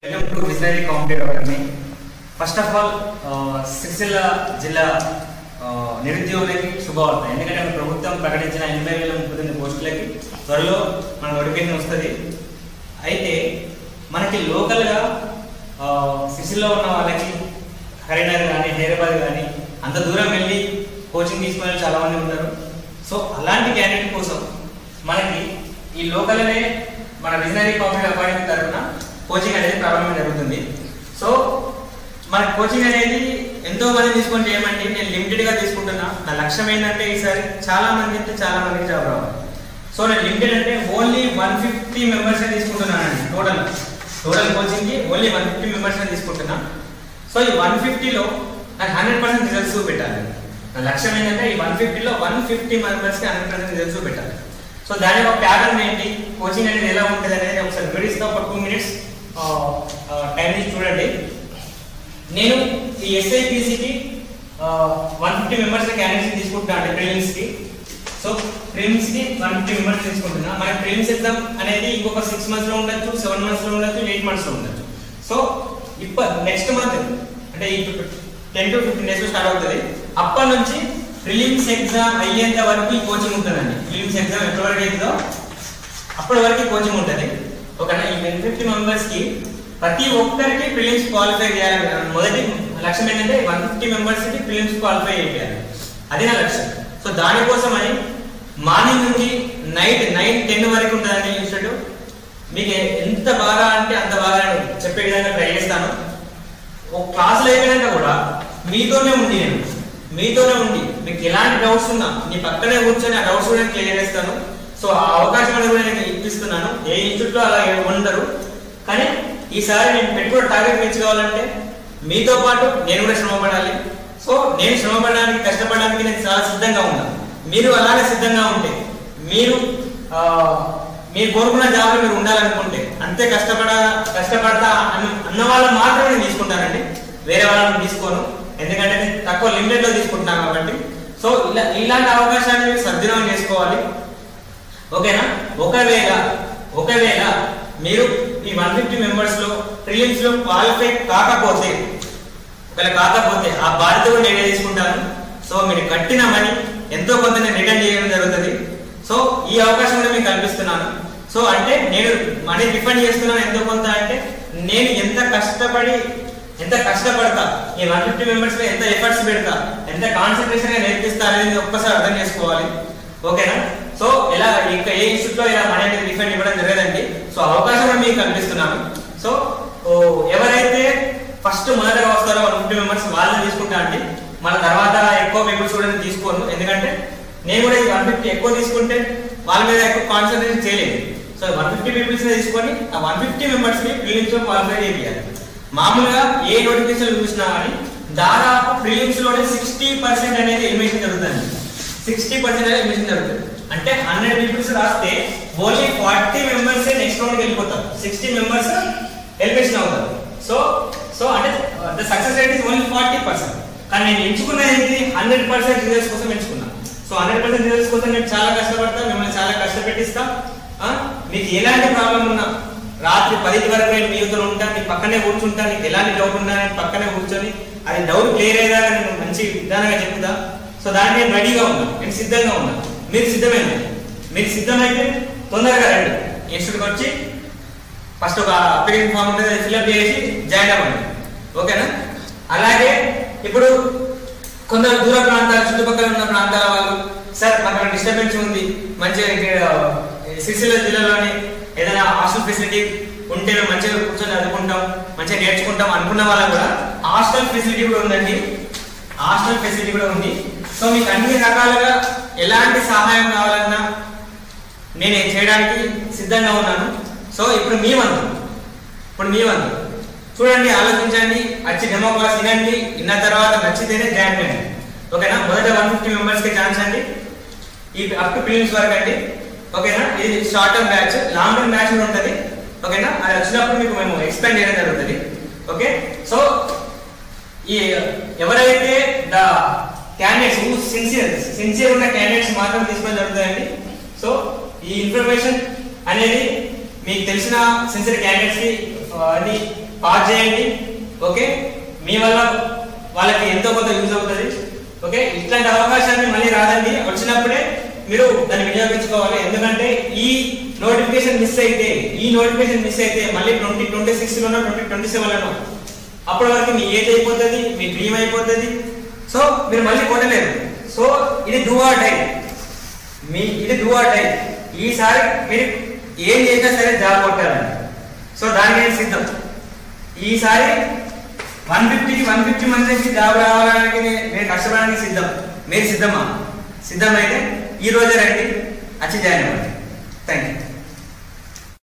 Welcome to visionary competitive academy first of all Sirisilla జిల్లా ఆ, నిరుద్యోగులకి శుభవార్త ఎందుకంటే మన ప్రభుత్వం ప్రకటించిన ఎనభై వేల ముప్పై తొమ్మిది పోస్టులకి త్వరలో మన నోటిఫికేషన్ వస్తుంది అయితే మనకి లోకల్గా ఆ, సిరిసిల్లో ఉన్న వాళ్ళకి కరీంనగర్ కానీ హైదరాబాద్ కానీ అంత దూరం వెళ్ళి కోచింగ్ తీసుకునే వాళ్ళు చాలా మంది ఉన్నారు సో అలాంటి క్యాండిడేట్ కోసం మనకి ఈ లోకల్నే మన విజనరీ కాంపిటేటివ్ అకాడమీ తరఫున కోచింగ్ అనేది ప్రారంభం జరుగుతుంది సో మన కోచింగ్ అనేది ఎంతో మంది తీసుకొని చేయమండి నేను లిమిటెడ్ గా తీసుకుంటున్నా నా లక్ష్యం ఏంటంటే ఈసారి చాలా మంది అంటే చాలా మందికి జాబ్ రావాలి సో నేను లిమిటెడ్ అంటే ఓన్లీ వన్ ఫిఫ్టీ మెంబర్స్ తీసుకుంటున్నానండి టోటల్ టోటల్ కోచింగ్ కి ఓన్లీ వన్ ఫిఫ్టీ మెంబర్స్ తీసుకుంటున్నా సో ఈ వన్ ఫిఫ్టీలో నాకు హండ్రెడ్ పర్సెంట్ రిజల్ట్స్ పెట్టాలి నా లక్ష్యం ఏంటంటే ఈ వన్ ఫిఫ్టీలో వన్ ఫిఫ్టీ మెంబర్స్కి హండ్రెడ్ పర్సెంట్ రిజల్ట్స్ పెట్టాలి సో దాని యొక్క ప్యాటర్న్ ఏంటి కోచింగ్ అనేది ఎలా ఉంటుంది అనేది ఒకసారి వివరిస్తా ఒక టూ మినిట్స్ టైం నుంచి చూడండి నేను ఈ ఎస్ఐపిసికి వన్ ఫిఫ్టీ మెంబర్స్ క్యాండిడేట్స్ తీసుకుంటున్నా అంటే ప్రిలిమ్స్ కి సో ప్రిలిమ్స్ కి వన్ ఫిఫ్టీ మెంబర్స్ తీసుకుంటున్నా మన ప్రిలిమ్స్ ఎగ్జామ్ అనేది ఇంకొక సిక్స్ మంత్స్ లో ఉండొచ్చు సెవెన్ మంత్స్ లో ఉండొచ్చు ఎయిట్ మంత్స్ లో ఉండొచ్చు సో ఇప్పుడు నెక్స్ట్ మంత్ అంటే ఈ ten to fifteen days start అవుతుంది అప్పటి నుంచి ప్రిలిమ్స్ ఎగ్జామ్ అయ్యేంత వరకు ఈ కోచింగ్ ఉంటుందండి ప్రిలిమ్స్ ఎగ్జామ్ ఎప్పటి వరకు అవుతుందో అప్పటి వరకు కోచింగ్ ఉంటుంది ఓకేనా ఈ వన్ ఫిఫ్టీ మెంబర్స్ కి ప్రతి ఒక్కరికి ప్రిలిమ్స్ క్వాలిఫై చేయాలి మొదటి లక్ష్యం ఏంటంటే వన్ ఫిఫ్టీ మెంబర్స్ కి ప్రిలిమ్స్ క్వాలిఫై చేయాలి అది నా లక్ష్యం సో దానికోసమని మార్నింగ్ నుంచి నైట్ నైన్ టెన్ వరకు ఉంటుందండి ఇన్స్టిట్యూట్ మీకు ఎంత బాగా అంటే అంత బాగా నేను చెప్పే విధంగా ట్రై చేస్తాను ఒక క్లాసులు అయిపోయినాక కూడా మీతోనే ఉండి నేను మీతోనే ఉండి మీకు ఎలాంటి డౌట్స్ ఉన్నా మీ పక్కనే కూర్చొని ఆ డౌట్స్ కూడా క్లియర్ చేస్తాను సో ఆ అవకాశం అనేది కూడా నేను ఇప్పిస్తున్నాను ఏ ఇన్స్టిట్యూట్ లో అలా ఉండరు కానీ ఈసారి నేను పెట్టుకున్న టార్గెట్ రీచ్ కావాలంటే మీతో పాటు నేను కూడా శ్రమ పడాలి సో నేను శ్రమ పడడానికి కష్టపడడానికి నేను చాలా సిద్ధంగా ఉన్నాను మీరు అలానే సిద్ధంగా ఉంటే మీరు ఆ, మీరు కోరుకున్న జాబ్లో మీరు ఉండాలనుకుంటే అంతే కష్టపడ కష్టపడతా అన్న అన్న వాళ్ళని మాత్రమే నేను తీసుకుంటానండి వేరే వాళ్ళని తీసుకోను ఎందుకంటే నేను తక్కువ లిమిటెడ్ లో తీసుకుంటున్నాను కాబట్టి సో ఇలా ఇలాంటి అవకాశాన్ని మీరు సద్వినియోగం చేసుకోవాలి ఓకేనా ఒకవేళ ఒకవేళ మీరు ఈ వన్ ఫిఫ్టీ మెంబర్స్ లో ప్రిలిమ్స్ లో క్వాలిఫై కాకపోతే ఒకవేళ కాకపోతే ఆ బాధ్యత కూడా నేనే తీసుకుంటాను సో మీరు కట్టిన మనీ ఎంతో కొంత నేను రిటర్న్ చేయడం జరుగుతుంది సో ఈ అవకాశం కూడా మీకు కల్పిస్తున్నాను సో అంటే నేను మనీ రిఫండ్ చేస్తున్నాను ఎంతో కొంత అంటే నేను ఎంత కష్టపడి ఎంత కష్టపడతా ఈ వన్ ఫిఫ్టీ మెంబర్స్ లో ఎంత ఎఫర్ట్స్ పెడతా ఎంత కాన్సన్ట్రేషన్ గా నేర్పిస్తా అనేది ఒక్కసారి అర్థం చేసుకోవాలి ఓకేనా సో ఇలా ఇంకా ఏ ఇన్స్టిట్యూట్ లో ఇలా మనీ అనేది రిఫండ్ ఇవ్వడం జరగదండి సో అవకాశం కూడా మీకు కల్పిస్తున్నాను సో ఓ, ఎవరైతే ఫస్ట్ మొదటగా వస్తారో వన్ ఫిఫ్టీ మెంబర్స్ వాళ్ళని తీసుకుంటా అండి మన తర్వాత ఎక్కువ పీపుల్స్ కూడా నేను తీసుకోను ఎందుకంటే నేను కూడా ఈ వన్ ఫిఫ్టీ ఎక్కువ తీసుకుంటే వాళ్ళ మీద ఎక్కువ కాన్సన్ట్రేషన్ చేయలేదు సో వన్ ఫిఫ్టీ పీపుల్స్ తీసుకొని ఆ వన్ ఫిఫ్టీ మెంబర్స్ ని ప్రిలిమ్స్ లో క్వాలిఫై చేయాలి మామూలుగా ఏ నోటిఫికేషన్ చూసినా కానీ దాదాపు ప్రిలిమ్స్ లోనే సిక్స్టీ పర్సెంట్ అనేది ఎలిమినేషన్ జరుగుతుంది సిక్స్టీ పర్సెంట్ అనేది ఎలిమినేషన్ జరుగుతుంది అంటే హండ్రెడ్ పీపుల్స్ రాస్తే only forty members next round వెళ్ళిపోతారు సిక్స్టీ మెంబర్స్ ఎలిమినేషన్ అవుతారు సో సో అంటే the success rate is only forty percent కానీ నేను ఎంచుకున్నది ఏంటి హండ్రెడ్ పర్సెంట్ రిజల్ట్స్ కోసం ఎంచుకున్నాను సో హండ్రెడ్ పర్సెంట్ రిజల్ట్స్ కోసం నేను చాలా కష్టపడతా మిమ్మల్ని చాలా కష్టపెట్టిస్తా ఆ? మీకు ఎలాంటి ప్రాబ్లం ఉన్నా రాత్రి పదింటి వరకు నేను మీతో ఉంటాను నీ పక్కనే కూర్చుంటా నీకు ఎలాంటి డౌట్ ఉన్నా నేను పక్కనే కూర్చొని అది డౌట్ క్లియర్ అయ్యేదాకా నేను మంచి విధానంగా చెప్తా సో దానికి నేను రెడీగా ఉన్నాను నేను సిద్ధంగా ఉన్నాను మీరు సిద్ధమైన మీరు సిద్ధమైతే తొందరగా రండి ఇన్స్టిట్యూట్కి వచ్చి ఫస్ట్ ఒక అప్లికేషన్ ఫామ్ ఉంటుంది అది ఫిల్అప్ చేసి జాయిన్ అవ్వండి ఓకేనా అలాగే ఇప్పుడు కొందరు దూర ప్రాంతాల చుట్టుపక్కల ఉన్న ప్రాంతాల వాళ్ళు సార్ మాకు డిస్టర్బెన్స్ ఉంది మంచిగా ఇక్కడ సిరిసిల్ల జిల్లాలోని ఏదైనా హాస్టల్ ఫెసిలిటీ ఉంటే మేము మంచిగా కూర్చొని చదువుకుంటాం మంచిగా నేర్చుకుంటాం అనుకున్న వాళ్ళకు కూడా హాస్టల్ ఫెసిలిటీ కూడా ఉందండి హాస్టల్ ఫెసిలిటీ కూడా ఉంది సో మీకు అన్ని రకాలుగా ఎలాంటి సహాయం కావాలన్నా నేను చేయడానికి సిద్ధంగా ఉన్నాను సో ఇప్పుడు మీ వంతు ఇప్పుడు మీ వంతు చూడండి ఆలోచించండి వచ్చి డెమో క్లాస్ వినండి విన్న తర్వాత నచ్చితేనే జాయిన్ చేయండి ఓకేనా మొదట వన్ ఫిఫ్టీ మెంబర్స్ కి ఛాన్స్ అండి ఈ అప్ టు ప్రిలిమ్స్ వరకు అండి ఓకేనా ఇది short term batch long term batch కూడా ఉంటుంది ఓకేనా అది వచ్చినప్పుడు మీకు మేము ఎక్స్ప్లెయిన్ చేయడం జరుగుతుంది ఓకే సో ఈ ఎవరైతే ద క్యాండిడేట్స్ సిన్సియర్ సిన్సియర్ ఉన్న క్యాండిడేట్స్ మాత్రం తీసుకోవడం జరుగుతుందండి సో ఈ ఇన్ఫర్మేషన్ అనేది మీకు తెలిసిన సిన్సియర్ క్యాండిడేట్స్ కి ఆ, అది పాస్ చేయండి ఓకే మీ వల్ల వాళ్ళకి ఎంతో కొంత యూజ్ అవుతుంది ఓకే ఇట్లాంటి అవకాశాన్ని మళ్ళీ రాదండి వచ్చినప్పుడే మీరు దాన్ని వినియోగించుకోవాలి ఎందుకంటే ఈ నోటిఫికేషన్ మిస్ అయితే ఈ నోటిఫికేషన్ మిస్ అయితే మళ్ళీ ట్వంటీ ట్వంటీ సిక్స్ లోనో ట్వంటీ ట్వంటీ సెవెన్ లోనో అప్పటి వరకు మీ ఏజ్ అయిపోతుంది మీ డ్రీమ్ అయిపోతుంది సో మీరు మళ్ళీ కొట్టలేరు సో ఇది డూ ఆర్ డై మీ ఇది డూ ఆర్ డై ఈసారి మీరు ఏం చేసినా సరే జాబ్ కొట్టాలండి సో దానికి నేను సిద్ధం ఈసారి వన్ ఫిఫ్టీకి వన్ ఫిఫ్టీ మందికి జాబ్ రావడానికి నే- నేను కష్టపడడానికి సిద్ధం మీరు సిద్ధమా సిద్ధమైతే ఈ రోజే రండి వచ్చి జాయిన్ అవ్వండి థ్యాంక్ యూ